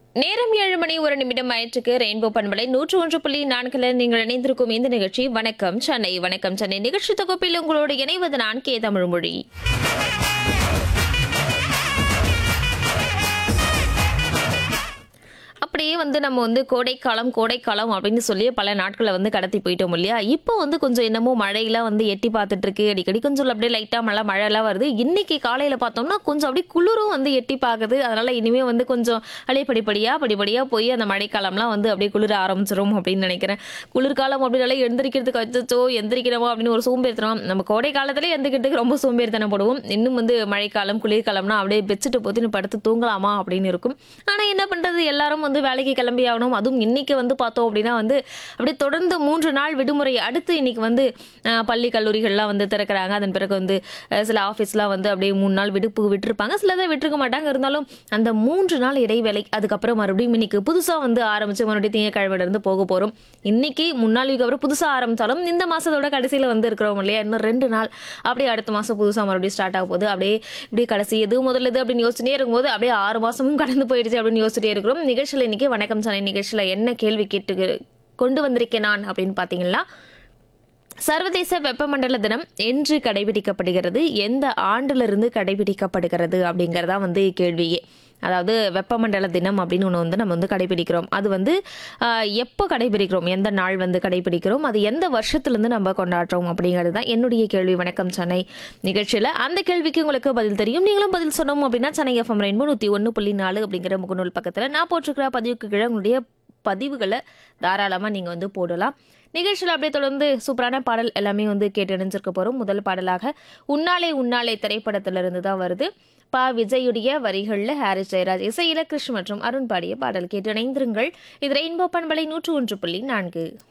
நேரம் ஏழு மணி ஒரு நிமிடம் ஆயிற்றுக்கு ரெயின்போ பண்பலை நூற்று ஒன்று புள்ளி நான்குல நீங்கள் இணைந்திருக்கும் இந்த நிகழ்ச்சி வணக்கம் சென்னை வணக்கம் சென்னை நிகழ்ச்சி தொகுப்பில் உங்களோடு இணைவது நான் கே தமிழ்மொழி அப்படியே வந்து நம்ம வந்து கோடைக்காலம் கோடைக்காலம் அப்படின்னு சொல்லி பல நாட்களை வந்து கடத்தி போயிட்டோம் இல்லையா இப்போ வந்து கொஞ்சம் என்னமோ மழையெல்லாம் வந்து எட்டி பார்த்துட்டு இருக்கு அடிக்கடி கொஞ்சம் அப்படியே லைட்டாக மழை மழைலாம் வருது இன்னைக்கு காலையில் பார்த்தோம்னா கொஞ்சம் அப்படியே குளிரும் வந்து எட்டி பார்க்குது அதனால இனிமே வந்து கொஞ்சம் அப்படியே படிப்படியாக படிப்படியாக போய் அந்த மழைக்காலம்லாம் வந்து அப்படியே குளிர ஆரம்பிச்சிரும் அப்படின்னு நினைக்கிறேன் குளிர்காலம் அப்படின்னால எந்திரிக்கிறதுக்கு அச்சோ எந்திரிக்கிறோமோ அப்படின்னு ஒரு சோம்பேறித்தனம் நம்ம கோடை காலத்துல எந்திரிக்கிறதுக்கு ரொம்ப சோம்பேறித்தனம் போடுவோம் இன்னும் வந்து மழைக்காலம் குளிர்காலம்னா அப்படியே பெட்ஷீட்டை போட்டு படுத்து தூங்கலாமா அப்படின்னு இருக்கும் ஆனா என்ன பண்றது எல்லாரும் வந்து வேலைக்கு கிளம்பி ஆகணும் அதுவும் இன்னைக்கு வந்து பார்த்தோம் அப்படின்னா வந்து அப்படியே தொடர்ந்து மூன்று நாள் விடுமுறை அடுத்து இன்னைக்கு வந்து அஹ், பள்ளி கல்லூரிகள்லாம் வந்து திறக்கிறாங்க அதன் பிறகு வந்து அஹ், சில ஆஃபீஸ்லாம் வந்து அப்படியே மூணு நாள் விடுப்பு விட்டுருப்பாங்க சிலதை விட்டுருக்க மாட்டாங்க இருந்தாலும் அந்த மூன்று நாள் இடைவேளை அதுக்கப்புறம் மறுபடியும் இன்னைக்கு புதுசா வந்து ஆரம்பிச்சு மறுபடியும் திங்கக்கிழமையில இருந்து போக போறோம் இன்னைக்கு முன்னாளுக்கு அப்புறம் புதுசா ஆரம்பிச்சாலும் இந்த மாசத்தோட கடைசியில வந்து இருக்கிறோம் இல்லையா இன்னும் ரெண்டு நாள் அப்படியே அடுத்த மாசம் புதுசா மறுபடியும் ஸ்டார்ட் ஆக போகுது அப்படியே இப்படியே கடைசி எது முதல்ல இது அப்படின்னு யோசிச்சுட்டே இருக்கும்போது அப்படியே ஆறு மாசமும் கடந்து போயிடுச்சு அப்படின்னு யோசிச்சுட்டே இருக்கிறோம் நிகழ்ச்சியில இன்னைக்கு வணக்கம் சாலை நிகழ்ச்சியில என்ன கேள்வி கேட்டு கொண்டு வந்திருக்கேன் நான் அப்படின்னு பாத்தீங்கன்னா சர்வதேச வெப்பமண்டல தினம் என்று கடைபிடிக்கப்படுகிறது எந்த ஆண்டிலிருந்து கடைபிடிக்கப்படுகிறது அப்படிங்கறதா வந்து கேள்வியே அதாவது வெப்பமண்டல தினம் அப்படின்னு ஒன்று வந்து நம்ம வந்து கடைபிடிக்கிறோம் அது வந்து ஆஹ், எப்போ கடைபிடிக்கிறோம் எந்த நாள் வந்து கடைபிடிக்கிறோம் அது எந்த வருஷத்துலேருந்து நம்ம கொண்டாடுறோம் அப்படிங்கிறது தான் என்னுடைய கேள்வி வணக்கம் சென்னை நிகழ்ச்சியில் அந்த கேள்விக்கு உங்களுக்கு பதில் தெரியும் நீங்களும் பதில் சொன்னோம் அப்படின்னா சென்னை எஃப்எம் ரெயின்போ நூற்றி ஒன்று புள்ளி நாலு அப்படிங்கிற முகநூல் பக்கத்தில் நான் போட்டிருக்கிற பதிவுக்கு கீழே உங்களுடைய பதிவுகளை தாராளமாக நீங்கள் வந்து போடலாம் நிகழ்ச்சியில் அப்படியே தொடர்ந்து சூப்பரான பாடல் எல்லாமே வந்து கேட்டு இணைஞ்சிருக்க போகிறோம் முதல் பாடலாக உன்னாலே உன்னாலே திரைப்படத்திலிருந்து தான் வருது பா விஜயுடைய வரிகளில் ஹாரிஸ் ஜெயராஜ் இசையில கிருஷ்ண மற்றும் அருண் பாடிய பாடல் கேட்டு இணைந்திருங்கள் இது ரெயின்போ பண்பலை நூற்று ஒன்று புள்ளி நான்கு